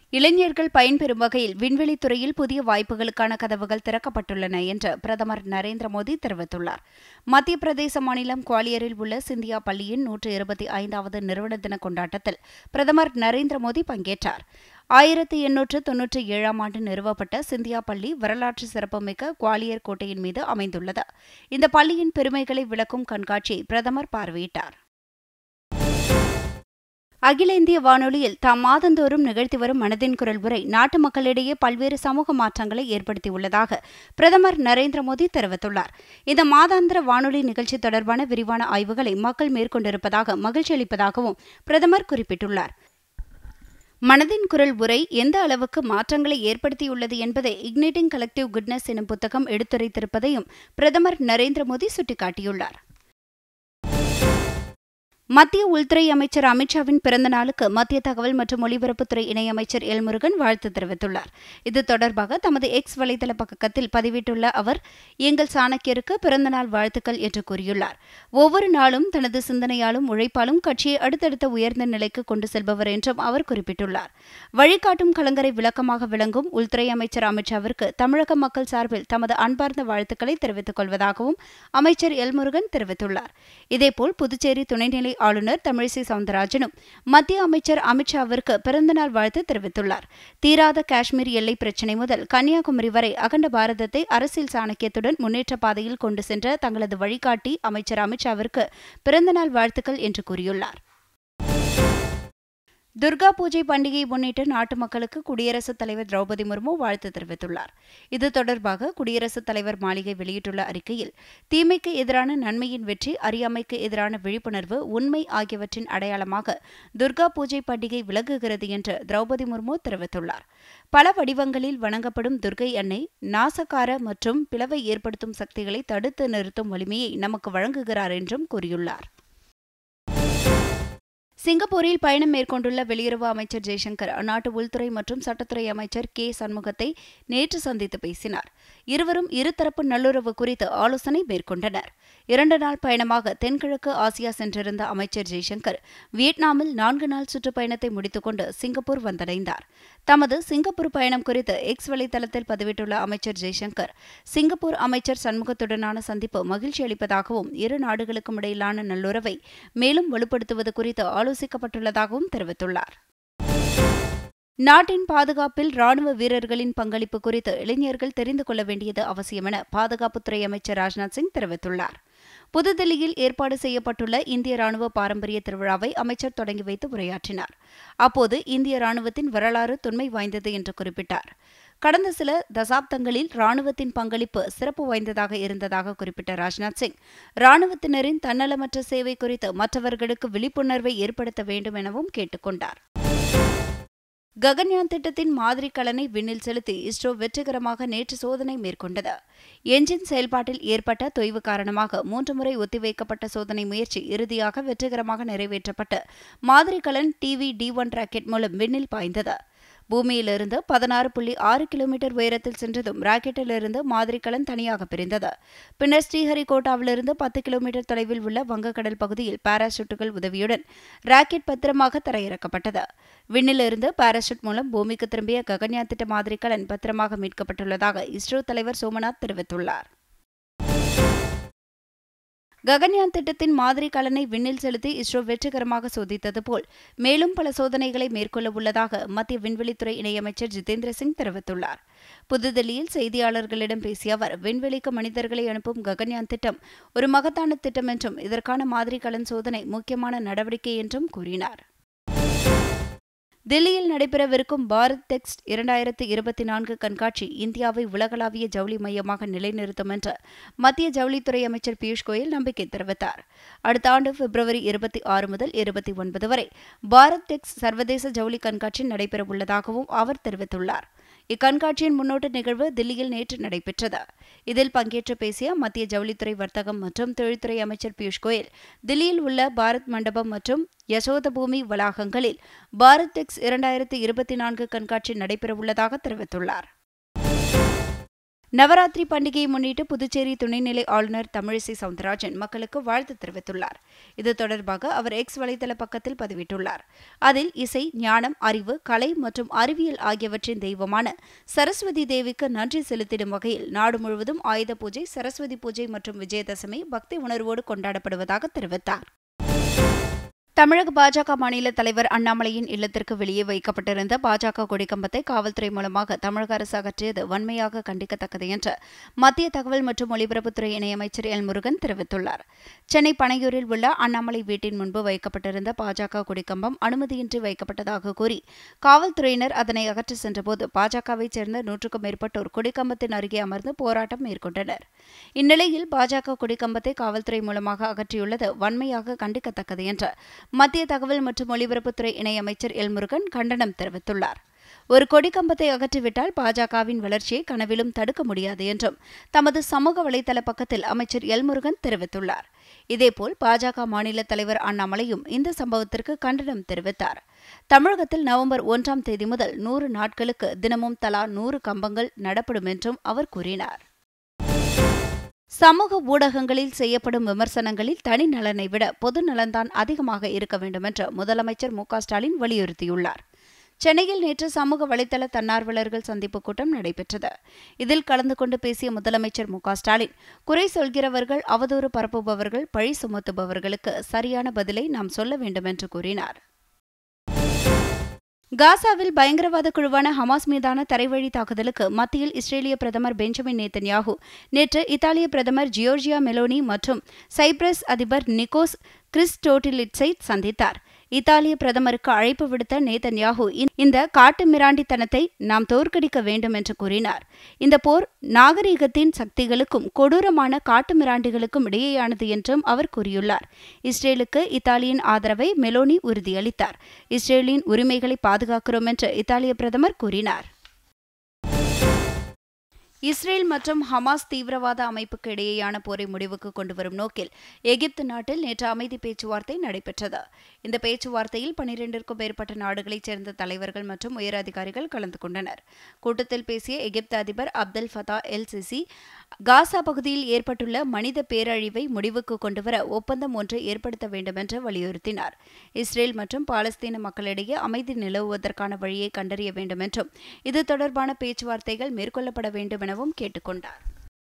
இளைஞர்கள் பயன்பெறும் வகையில் விண்வெளித் துறையில் புதிய வாய்ப்புகளுக்கான கதவுகள் திறக்கப்பட்டுள்ளன என்று பிரதமர் நரேந்திர மோடி தெரிவித்துள்ளார் மத்திய பிரதேச மாநிலம் குவாலியரில் உள்ள சிந்தியா பள்ளியின் நூற்று இருபத்தி ஐந்தாவது நிறுவன தின கொண்டாட்டத்தில் பிரதமர் நரேந்திர மோடி பங்கேற்றார் ஆயிரத்தி எண்ணூற்று தொன்னூற்றி ஏழாம் ஆண்டு நிறுவப்பட்ட சிந்தியா பள்ளி வரலாற்று சிறப்புமிக்க குவாலியர் கோட்டையின் மீது அமைந்துள்ளது இந்த பள்ளியின் பெருமைகளை விளக்கும் கண்காட்சியை பிரதமர் பார்வையிட்டார் அகில இந்திய வானொலியில் தாம் மாதந்தோறும் நிகழ்த்தி வரும் மனதின் குரல் உரை நாட்டு மக்களிடையே பல்வேறு சமூக மாற்றங்களை ஏற்படுத்தியுள்ளதாக பிரதமர் நரேந்திர மோடி தெரிவித்துள்ளார் இந்த மாதாந்திர வானொலி நிகழ்ச்சி தொடர்பான விரிவான ஆய்வுகளை மக்கள் மேற்கொண்டிருப்பதாக மகிழ்ச்சி அளிப்பதாகவும் பிரதமர் குறிப்பிட்டுள்ளார் மனதின் குரல் உரை எந்த அளவுக்கு மாற்றங்களை ஏற்படுத்தியுள்ளது என்பதை இக்னிட்டிங் கலெக்டிவ் குட்னஸ் எனும் புத்தகம் எடுத்துரைத்திருப்பதையும் பிரதமர் நரேந்திர மோடி சுட்டிக்காட்டியுள்ளார் மத்திய உள்துறை அமைச்சர் அமித்ஷாவின் பிறந்த நாளுக்கு மத்திய தகவல் மற்றும் ஒலிபரப்புத்துறை இணையமைச்சர் எல் முருகன் வாழ்த்து தெரிவித்துள்ளார் இது தொடர்பாக தமது எக்ஸ் வலைதள பக்கத்தில் பதிவிட்டுள்ள அவர் எங்கள் சாணக்கியருக்கு பிறந்தநாள் வாழ்த்துக்கள் என்று கூறியுள்ளார் ஒவ்வொரு நாளும் தனது சிந்தனையாலும் உழைப்பாலும் கட்சியை அடுத்தடுத்த உயர்ந்த நிலைக்கு கொண்டு செல்பவர் என்றும் அவர் குறிப்பிட்டுள்ளார் வழிகாட்டும் கலங்கரை விளக்கமாக விளங்கும் உள்துறை அமைச்சர் அமித்ஷாவிற்கு தமிழக மக்கள் சார்பில் தமது அன்பார்ந்த வாழ்த்துக்களை தெரிவித்துக் கொள்வதாகவும் அமைச்சர் எல் முருகன் தெரிவித்துள்ளார் இதேபோல் புதுச்சேரி துணைநிலை ஆளுநர் தமிழிசை சவுந்தரராஜனும் மத்திய அமைச்சர் அமித்ஷாவிற்கு பிறந்தநாள் வாழ்த்து தெரிவித்துள்ளார் தீராத காஷ்மீர் எல்லை பிரச்சினை முதல் கன்னியாகுமரி வரை அகண்ட பாரதத்தை அரசியல் சாணக்கியத்துடன் முன்னேற்ற பாதையில் கொண்டு சென்ற தங்களது வழிகாட்டி அமைச்சர் அமித்ஷாவிற்கு பிறந்தநாள் வாழ்த்துக்கள் என்று கூறியுள்ளார் துர்கா பூஜை பண்டிகையை முன்னிட்டு நாட்டு மக்களுக்கு குடியரசுத் தலைவர் திரௌபதி முர்மு வாழ்த்து தெரிவித்துள்ளார் இது தொடர்பாக குடியரசுத் தலைவர் மாளிகை வெளியிட்டுள்ள அறிக்கையில் தீமைக்கு எதிரான நன்மையின் வெற்றி அறியாமைக்கு எதிரான விழிப்புணர்வு உண்மை ஆகியவற்றின் அடையாளமாக துர்கா பூஜை பண்டிகை விளங்குகிறது என்று திரௌபதி முர்மு தெரிவித்துள்ளார் பல வடிவங்களில் வணங்கப்படும் துர்கை அன்னை நாசகார மற்றும் பிளவை ஏற்படுத்தும் சக்திகளை தடுத்து நிறுத்தும் வலிமையை நமக்கு வழங்குகிறார் என்றும் கூறியுள்ளார் சிங்கப்பூரில் பயணம் மேற்கொண்டுள்ள வெளியுறவு அமைச்சர் ஜெய்சங்கர் அந்நாட்டு உள்துறை மற்றும் சட்டத்துறை அமைச்சர் கே சண்முகத்தை நேற்று சந்தித்து பேசினார் இருவரும் இருதரப்பு நல்லுறவு குறித்து ஆலோசனை மேற்கொண்டனர் இரண்டு நாள் பயணமாக தென்கிழக்கு ஆசியா சென்றிருந்த அமைச்சர் ஜெய்சங்கர் வியட்நாமில் நான்கு நாள் சுற்றுப்பயணத்தை முடித்துக்கொண்டு சிங்கப்பூர் வந்தடைந்தார் தமது சிங்கப்பூர் பயணம் குறித்து எக்ஸ் வலைதளத்தில் பதிவிட்டுள்ள அமைச்சர் ஜெய்சங்கர் சிங்கப்பூர் அமைச்சர் சண்முகத்துடனான சந்திப்பு மகிழ்ச்சி அளிப்பதாகவும் இரு நாடுகளுக்கும் இடையிலான நல்லுறவை மேலும் வலுப்படுத்துவது குறித்து ஆலோசிக்கப்பட்டுள்ளதாகவும் தெரிவித்துள்ளார் நாட்டின் பாதுகாப்பில் ராணுவ வீரர்களின் பங்களிப்பு குறித்து இளைஞர்கள் தெரிந்து கொள்ள வேண்டியது அவசியம் என பாதுகாப்புத்துறை அமைச்சர் ராஜ்நாத் சிங் தெரிவித்துள்ளார் புதுதில்லியில் ஏற்பாடு செய்யப்பட்டுள்ள இந்திய ராணுவ பாரம்பரிய திருவிழாவை அமைச்சர் தொடங்கி வைத்து உரையாற்றினார் அப்போது இந்திய ராணுவத்தின் வரலாறு தொன்மை வாய்ந்தது என்று குறிப்பிட்டார் கடந்த சில தசாப்தங்களில் ராணுவத்தின் பங்களிப்பு சிறப்பு வாய்ந்ததாக இருந்ததாக குறிப்பிட்ட ராஜ்நாத் சிங் ராணுவத்தினரின் தன்னலமற்ற சேவை குறித்து மற்றவர்களுக்கு விழிப்புணர்வை ஏற்படுத்த வேண்டும் எனவும் கேட்டுக் கொண்டார் ககன்யான் திட்டத்தின் மாதிரி கலனை விண்ணில் செலுத்தி இஸ்ரோ வெற்றிகரமாக நேற்று சோதனை மேற்கொண்டது என்ஜின் செயல்பாட்டில் ஏற்பட்ட தொய்வு காரணமாக மூன்று முறை ஒத்திவைக்கப்பட்ட சோதனை முயற்சி இறுதியாக வெற்றிகரமாக நிறைவேற்றப்பட்டு மாதிரி கலன் டிவி டி ஒன் ராக்கெட் மூலம் விண்ணில் பாய்ந்தது பூமியிலிருந்து பதினாறு புள்ளி ஆறு கிலோமீட்டர் உயரத்தில் சென்றதும் ராக்கெட்டிலிருந்து மாதிரி கலன் தனியாக பிரிந்தது பின்னர் ஸ்ரீஹரிகோட்டாவிலிருந்து பத்து கிலோமீட்டர் தொலைவில் உள்ள வங்கக்கடல் பகுதியில் பாராசூட்டுகள் உதவியுடன் ராக்கெட் பத்திரமாக தரையிறக்கப்பட்டது விண்ணிலிருந்து பாராசூட் மூலம் பூமிக்கு திரும்பிய ககன்யான் திட்ட மாதிரி கலன் பத்திரமாக மீட்கப்பட்டுள்ளதாக இஸ்ரோ தலைவர் சோமநாத் தெரிவித்துள்ளார் ககன்யான் திட்டத்தின் மாதிரி கலனை விண்ணில் செலுத்தி இஸ்ரோ வெற்றிகரமாக சோதித்தது போல் மேலும் பல சோதனைகளை மேற்கொள்ள உள்ளதாக மத்திய விண்வெளித்துறை இணையமைச்சர் ஜிதேந்திர சிங் தெரிவித்துள்ளார் புதுதில்லியில் செய்தியாளர்களிடம் பேசிய அவர் விண்வெளிக்கு மனிதர்களை அனுப்பும் ககன்யான் திட்டம் ஒரு மகத்தான திட்டம் என்றும் இதற்கான மாதிரி கலன் சோதனை முக்கியமான நடவடிக்கை என்றும் கூறினார் தில்லியில் நடைபெறவிருக்கும் பாரத் டெக்ஸ்ட் இரண்டாயிரத்து இருபத்தி நான்கு கண்காட்சி இந்தியாவை உலகளாவிய ஜவுளி மையமாக நிலைநிறுத்தும் என்று மத்திய ஜவுளித்துறை அமைச்சர் பியூஷ் கோயல் நம்பிக்கை தெரிவித்தார் அடுத்த ஆண்டு பிப்ரவரி இருபத்தி ஆறு முதல் இருபத்தி ஒன்பது வரை பாரத் டெக்ஸ்ட் சர்வதேச ஜவுளி கண்காட்சி நடைபெறவுள்ளதாகவும் அவர் தெரிவித்துள்ளார் இக்கண்காட்சியின் முன்னோட்ட நிகழ்வு தில்லியில் நேற்று நடைபெற்றது இதில் பங்கேற்று பேசிய மத்திய ஜவுளித்துறை வர்த்தகம் மற்றும் தொழில்துறை அமைச்சர் பியூஷ் கோயல் தில்லியில் உள்ள பாரத் மண்டபம் மற்றும் யசோத பூமி வளாகங்களில் பாரத் டெக்ஸ் இரண்டாயிரத்து இருபத்தி நான்கு கண்காட்சி நடைபெறவுள்ளதாக தெரிவித்துள்ளார் நவராத்திரி பண்டிகையை முன்னிட்டு புதுச்சேரி துணைநிலை ஆளுநர் தமிழிசை சவுந்தரராஜன் மக்களுக்கு வாழ்த்து தெரிவித்துள்ளார் இது தொடர்பாக அவர் எக்ஸ் வலைதள பக்கத்தில் பதிவிட்டுள்ளார் அதில் இசை ஞானம் அறிவு கலை மற்றும் அறிவியல் ஆகியவற்றின் தெய்வமான சரஸ்வதி தேவிக்கு நன்றி செலுத்திடும் வகையில் நாடு முழுவதும் ஆயுத பூஜை சரஸ்வதி பூஜை மற்றும் விஜயதசமி பக்தி உணர்வோடு கொண்டாடப்படுவதாக தெரிவித்தார் தமிழக பாஜக மாநில தலைவர் அண்ணாமலையின் இல்லத்திற்கு வெளியே வைக்கப்பட்டிருந்த பாஜக கொடிக்கம்பத்தை காவல்துறை மூலமாக தமிழக அரசு அகற்றியது வன்மையாக கண்டிக்கத்தக்கது என்று மத்திய தகவல் மற்றும் ஒலிபரப்புத்துறை இணையமைச்சர் எல் முருகன் தெரிவித்துள்ளார் சென்னை பனையூரில் உள்ள அண்ணாமலை வீட்டின் முன்பு வைக்கப்பட்டிருந்த பாஜக கொடிக்கம்பம் அனுமதியின்றி வைக்கப்பட்டதாக கூறி காவல்துறையினர் அதனை அகற்றி சென்றபோது பாஜகவைச் சேர்ந்த நூற்றுக்கும் மேற்பட்டோர் கொடிக்கம்பத்தின் அருகே அமர்ந்து போராட்டம் மேற்கொண்டனர் இந்நிலையில் பாஜக கொடிக்கம்பத்தை காவல்துறை மூலமாக அகற்றியுள்ளது வன்மையாக கண்டிக்கத்தக்கது என்று மத்திய தகவல் மற்றும் ஒலிபரப்புத்துறை இணையமைச்சர் எல் முருகன் கண்டனம் தெரிவித்துள்ளார் ஒரு கொடிக்கம்பத்தை அகற்றிவிட்டால் பாஜகவின் வளர்ச்சியை கனவிலும் தடுக்க முடியாது என்றும் தமது சமூக வலைதள பக்கத்தில் அமைச்சர் எல் முருகன் தெரிவித்துள்ளார் இதேபோல் பாஜக மாநில தலைவர் அண்ணாமலையும் இந்த சம்பவத்திற்கு கண்டனம் தெரிவித்தார் தமிழகத்தில் நவம்பர் ஒன்றாம் தேதி முதல் நூறு நாட்களுக்கு தினமும் தலா நூறு கம்பங்கள் நடப்படும் என்றும் அவர் கூறினார் சமூக ஊடகங்களில் செய்யப்படும் விமர்சனங்களில் தனி நலனை விட பொது நலன்தான் அதிகமாக இருக்க வேண்டும் என்று முதலமைச்சர் மு ஸ்டாலின் வலியுறுத்தியுள்ளார் சென்னையில் நேற்று சமூக வலைதள தன்னார்வலர்கள் சந்திப்பு கூட்டம் நடைபெற்றது இதில் கலந்து கொண்டு பேசிய முதலமைச்சர் மு ஸ்டாலின் குறை சொல்கிறவர்கள் அவதூறு பரப்புபவர்கள் பழி சுமத்துபவர்களுக்கு சரியான பதிலை நாம் சொல்ல வேண்டும் என்று கூறினார் காசாவில் பயங்கரவாத குழுவான ஹமாஸ் மீதான தரைவழி தாக்குதலுக்கு மத்தியில் இஸ்ரேலிய பிரதமர் பெஞ்சமின் நேத்தன்யாகு நேற்று இத்தாலிய பிரதமர் ஜியோர்ஜியா மெலோனி மற்றும் சைப்ரஸ் அதிபர் நிக்கோஸ் கிறிஸ்டோட்டிலிட்ஸை சந்தித்தார் இத்தாலிய பிரதமருக்கு அழைப்பு விடுத்த நேதன்யாகு இந்த காட்டு மிராண்டித்தனத்தை நாம் தோற்கடிக்க வேண்டும் என்று கூறினார் இந்த போர் நாகரீகத்தின் சக்திகளுக்கும் கொடூரமான காட்டு மிராண்டிகளுக்கும் இடையேயானது என்றும் அவர் கூறியுள்ளார் இஸ்ரேலுக்கு இத்தாலியின் ஆதரவை மெலோனி உறுதியளித்தார் இஸ்ரேலின் உரிமைகளை பாதுகாக்கிறோம் என்று இத்தாலிய பிரதமர் கூறினார் இஸ்ரேல் மற்றும் ஹமாஸ் தீவிரவாத அமைப்புக்கு இடையேயான போரை முடிவுக்கு கொண்டுவரும் நோக்கில் எகிப்து நாட்டில் நேற்று அமைதி பேச்சுவார்த்தை நடைபெற்றது இந்த பேச்சுவார்த்தையில் பனிரெண்டிற்கும் மேற்பட்ட நாடுகளைச் சேர்ந்த தலைவர்கள் மற்றும் உயர் அதிகாரிகள் கலந்து கொண்டனர் கூட்டத்தில் பேசிய எகிப்து அதிபர் Abdel Fattah el Sisi Gaza பகுதியில் ஏற்பட்டுள்ள மனித பேரழிவை முடிவுக்கு கொண்டுவர ஒப்பந்தம் ஒன்றை ஏற்படுத்த வேண்டும் என்று வலியுறுத்தினார் இஸ்ரேல் மற்றும் பாலஸ்தீன மக்களிடையே அமைதி நிலவுவதற்கான வழியை கண்டறிய வேண்டும் என்றும் இது தொடர்பான பேச்சுவார்த்தைகள் மேற்கொள்ளப்பட வேண்டும் எனவும் கேட்டுக்கொண்டார்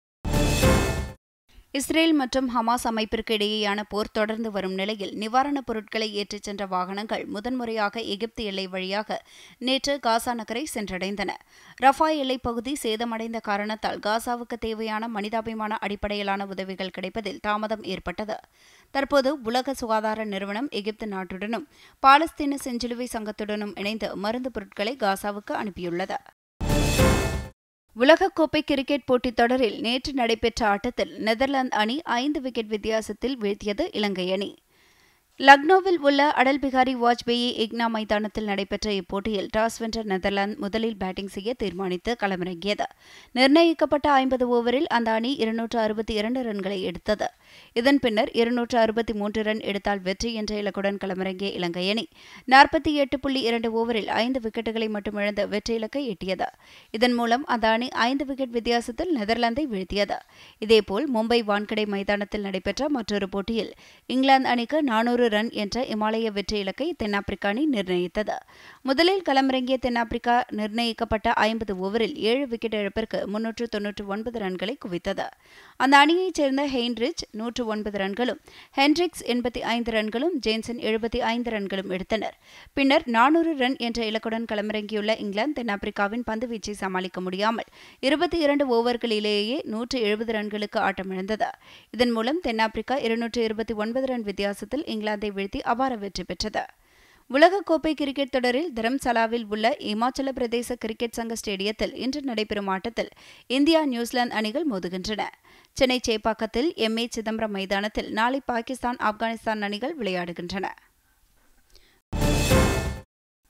இஸ்ரேல் மற்றும் ஹமாஸ் அமைப்பிற்கு இடையேயான போர் தொடர்ந்து வரும் நிலையில் நிவாரணப் பொருட்களை ஏற்றிச் சென்ற வாகனங்கள் முதன்முறையாக எகிப்து எல்லை வழியாக நேற்று காசா நகரை சென்றடைந்தன ரஃபா எல்லைப் பகுதி சேதமடைந்த காரணத்தால் காசாவுக்கு தேவையான மனிதாபிமான அடிப்படையிலான உதவிகள் கிடைப்பதில் தாமதம் ஏற்பட்டது தற்போது உலக சுகாதார நிறுவனம் எகிப்து நாட்டுடனும் பாலஸ்தீன செஞ்சிலுவை சங்கத்துடனும் இணைந்து மருந்து பொருட்களை காசாவுக்கு அனுப்பியுள்ளது உலகக்கோப்பை கிரிக்கெட் போட்டித் தொடரில் நேற்று நடைபெற்ற ஆட்டத்தில் நெதர்லாந்து அணி ஐந்து விக்கெட் வித்தியாசத்தில் வீழ்த்தியது இலங்கை அணி லக்னோவில் உள்ள அடல் பிகாரி வாஜ்பேயி இக்னா மைதானத்தில் நடைபெற்ற இப்போட்டியில் டாஸ் வென்ற நெதர்லாந்து முதலில் பேட்டிங் செய்ய தீர்மானித்து களமிறங்கியது நிர்ணயிக்கப்பட்ட ஐம்பது ஓவரில் அந்த அணி இருநூற்று அறுபத்தி இரண்டு ரன்களை எடுத்தது இதன் பின்னர் இருநூற்று அறுபத்தி மூன்று ரன் எடுத்தால் வெற்றி என்ற இலக்குடன் களமிறங்கிய இலங்கை அணி நாற்பத்தி எட்டு புள்ளி இரண்டு ஓவரில் ஐந்து விக்கெட்டுகளை மட்டும் இழந்து வெற்றி இலக்கை எட்டியது இதன் மூலம் அந்த அணி ஐந்து விக்கெட் வித்தியாசத்தில் நெதர்லாந்தை வீழ்த்தியது இதேபோல் மும்பை வான்கடை மைதானத்தில் நடைபெற்ற மற்றொரு போட்டியில் இங்கிலாந்து அணிக்கு நானூறு ரன் என்ற இமாலய வெற்றி இலக்கை தென்னாப்பிரிக்க அணி நிர்ணயித்தது முதலில் களமிறங்கிய தென்னாப்பிரிக்கா நிர்ணயிக்கப்பட்ட ஐம்பது ஓவரில் ஏழு விக்கெட் இழப்பிற்கு முன்னூற்று தொன்னூற்று ஒன்பது ரன்களை குவித்தது அந்த அணியைச் சேர்ந்த ஹெயின்ரிச் நூற்று ஒன்பது ரன்களும் ஹென்ரிக்ஸ் எண்பத்தி ஐந்து ரன்களும் ஜேன்சன் எழுபத்தி ஐந்து ரன்களும் எடுத்தனர் பின்னர் நானூறு ரன் என்ற இலக்குடன் களமிறங்கியுள்ள இங்கிலாந்து தென்னாப்பிரிக்காவின் பந்துவீச்சை சமாளிக்க முடியாமல் இருபத்தி இரண்டு ஓவர்களிலேயே நூற்று எழுபது ரன்களுக்கு ஆட்டமிழந்தது இதன் மூலம் தென்னாப்பிரிக்கா இருநூற்று இருபத்தி ஒன்பது ரன் வித்தியாசத்தில் இங்கிலாந்தை வீழ்த்தி அபார வெற்றி பெற்றது உலகக்கோப்பை கிரிக்கெட் தொடரில் தரம்சலாவில் உள்ள இமாச்சல பிரதேச கிரிக்கெட் சங்க ஸ்டேடியத்தில் இன்று நடைபெறும் ஆட்டத்தில் இந்தியா நியூசிலாந்து அணிகள் மோதுகின்றன சென்னை சேப்பாக்கத்தில் எம் ஏ சிதம்பரம் மைதானத்தில் நாளை பாகிஸ்தான் ஆப்கானிஸ்தான் அணிகள் விளையாடுகின்றன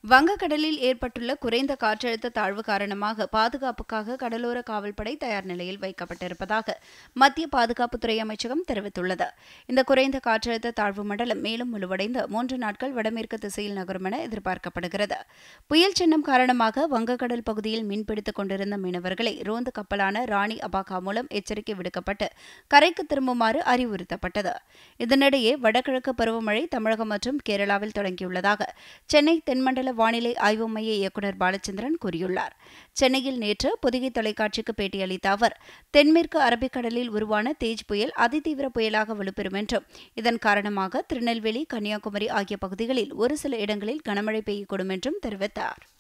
வங்கக்கடலில் ஏற்பட்டுள்ள குறைந்த காற்றழுத்த தாழ்வு காரணமாக பாதுகாப்புக்காக கடலோர காவல்படை தயார் நிலையில் வைக்கப்பட்டிருப்பதாக மத்திய பாதுகாப்புத்துறை அமைச்சகம் தெரிவித்துள்ளது இந்த குறைந்த காற்றழுத்த தாழ்வு மண்டலம் மேலும் முழுவடைந்து மூன்று நாட்கள் வடமேற்கு திசையில் நகரும் என எதிர்பார்க்கப்படுகிறது புயல் சின்னம் காரணமாக வங்கக்கடல் பகுதியில் மீன்பிடித்துக் கொண்டிருந்த மீனவர்களை ரோந்து கப்பலான ராணி அபாகா மூலம் எச்சரிக்கை விடுக்கப்பட்டு கரைக்கு திரும்புமாறு அறிவுறுத்தப்பட்டது இதனிடையே வடகிழக்கு பருவமழை தமிழகம் மற்றும் கேரளாவில் தொடங்கியுள்ளதாக சென்னை தென்மண்டல வானிலை ஆய்வு மைய இயக்குநர் பாலச்சந்திரன் கூறியுள்ளார் சென்னையில் நேற்று பொதிகை தொலைக்காட்சிக்கு பேட்டியளித்த அவர் தென்மேற்கு அரபிக்கடலில் உருவான தேஜ் புயல் அதிதீவிர புயலாக வலுப்பெறும் என்றும் இதன் காரணமாக திருநெல்வேலி கன்னியாகுமரி ஆகிய பகுதிகளில் ஒரு சில இடங்களில் கனமழை பெய்யக்கூடும் என்றும் தெரிவித்தார்